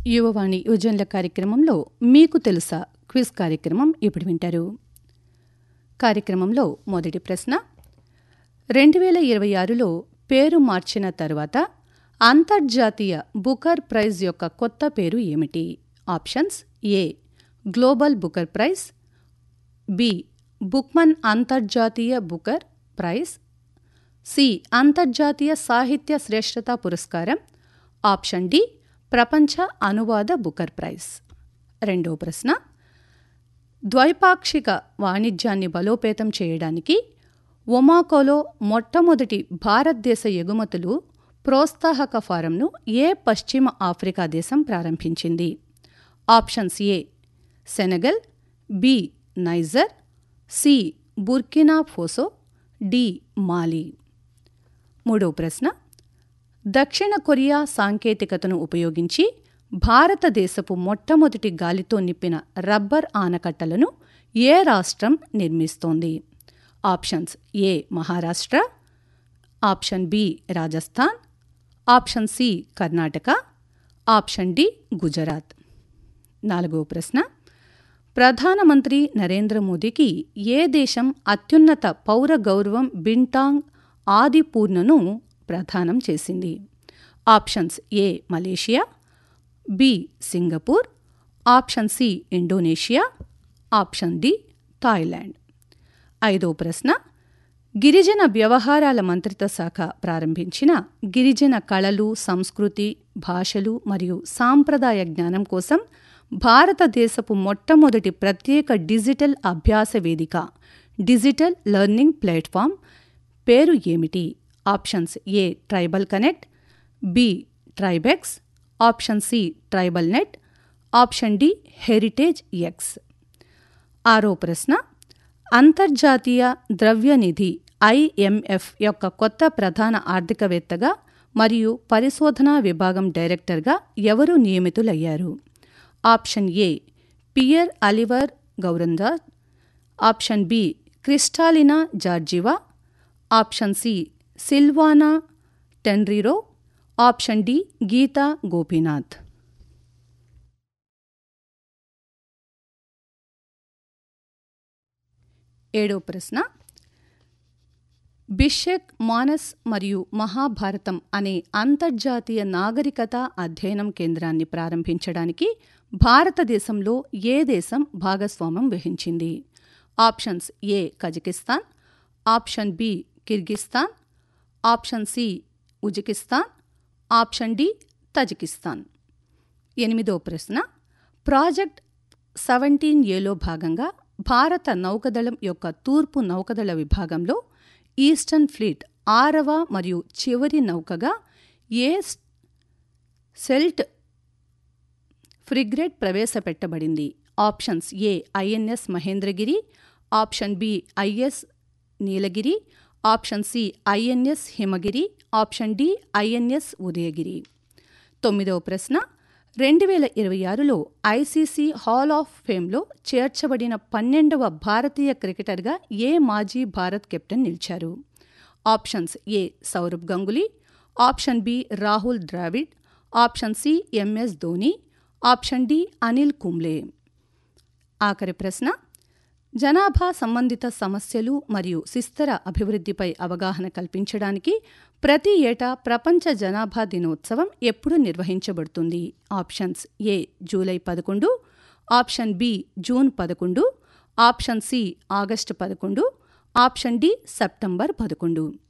యువవాణి యువజనుల కార్యక్రమంలో మీకు తెలుసా క్విజ్ కార్యక్రమం ఇప్పుడు వింటారు కార్యక్రమంలో మొదటి ప్రశ్న రెండు వేల ఇరవై ఆరులో పేరు మార్చిన తరువాత అంతర్జాతీయ బుకర్ ప్రైజ్ యొక్క కొత్త పేరు ఏమిటి options A global Booker prize B Bookman అంతర్జాతీయ బుకర్ ప్రైజ్ సి అంతర్జాతీయ సాహిత్య శ్రేష్ఠత పురస్కారం ఆప్షన్ డి ప్రపంచ అనువాద బుకర్ ప్రైజ్ రెండో ప్రశ్న ద్వైపాక్షిక వాణిజ్యాన్ని బలోపేతం చేయడానికి ఒమాకోలో మొట్టమొదటి భారతదేశ ఎగుమతులు ప్రోత్సాహక ఫారంను ఏ పశ్చిమ ఆఫ్రికా దేశం ప్రారంభించింది options A Senegal B Niger C Burkina Faso D Mali మూడో ప్రశ్న దక్షిణ కొరియా సాంకేతికతను ఉపయోగించి భారతదేశపు మొట్టమొదటి గాలితో నింపిన రబ్బర్ ఆనకట్టలను ఏ రాష్ట్రం నిర్మిస్తోంది options A Maharashtra option B Rajasthan option C Karnataka option D Gujarat నాలుగో ప్రశ్న ప్రధానమంత్రి నరేంద్ర మోదీకి ఏ దేశం అత్యున్నత పౌర గౌరవం బింటాంగ్ ఆదిపూర్ణను ప్రదానం చేసింది options A Malaysia B Singapore option C Indonesia option D Thailand ఐదో ప్రశ్న గిరిజన వ్యవహారాల మంత్రిత్వ శాఖ ప్రారంభించిన గిరిజన కళలు సంస్కృతి భాషలు మరియు సాంప్రదాయ జ్ఞానం కోసం భారతదేశపు మొట్టమొదటి ప్రత్యేక డిజిటల్ అభ్యాస వేదిక డిజిటల్ లెర్నింగ్ ప్లాట్ఫామ్ పేరు ఏమిటి options A tribal connect B Tribex option C tribal net option D heritage X ఆరో ప్రశ్న అంతర్జాతీయ ద్రవ్యనిధి ఐఎంఎఫ్ యొక్క కొత్త ప్రధాన ఆర్థికవేత్తగా మరియు పరిశోధనా విభాగం డైరెక్టర్గా ఎవరు నియమితులయ్యారు option A Pierre Olivier Gourinchas option B Kristalina Georgieva option C Silvana Tenreyro option D Gita Gopinath ఏడో ప్రశ్న బిషెక్ మానస్ మరియు మహాభారతం అనే అంతర్జాతీయ నాగరికత అధ్యయనం కేంద్రాన్ని ప్రారంభించడానికి భారతదేశంలో ఏ దేశం భాగస్వామ్యం వహించింది options A Kazakhstan option B Kyrgyzstan option C Uzbekistan option D Tajikistan ఎనిమిదో ప్రశ్న ప్రాజెక్ట్ సెవెంటీన్ ఏలో భాగంగా భారత నౌకదళం యొక్క తూర్పు నౌకదళ విభాగంలో ఈస్టర్న్ ఫ్లీట్ ఆరవ మరియు చివరి నౌకగా ఏ సెల్ట్ ఫ్రిగ్రెట్ ప్రవేశపెట్టబడింది options A INS Mahendragiri option B IS Nilgiri option C INS Himagiri option D INS Udayagiri తొమ్మిదవ ప్రశ్న రెండు వేల ఇరవై ఆరులో ఐసీసీ హాల్ ఆఫ్ ఫేమ్లో చేర్చబడిన పన్నెండవ భారతీయ క్రికెటర్గా ఏ మాజీ భారత్ కెప్టెన్ నిలిచారు options A Sourav Ganguly option B Rahul Dravid option C MS Dhoni option D Anil Kumble ఆఖరి ప్రశ్న జనాభా సంబంధిత సమస్యలు మరియు శిస్తర అభివృద్ధిపై అవగాహన కల్పించడానికి ప్రతి ఏటా ప్రపంచ జనాభా దినోత్సవం ఎప్పుడు నిర్వహించబడుతుంది ఆప్షన్స్ ఏ జూలై పదకొండు ఆప్షన్ బి జూన్ పదకొండు ఆప్షన్ సి ఆగస్టు పదకొండు ఆప్షన్ డి సెప్టెంబర్ పదకొండు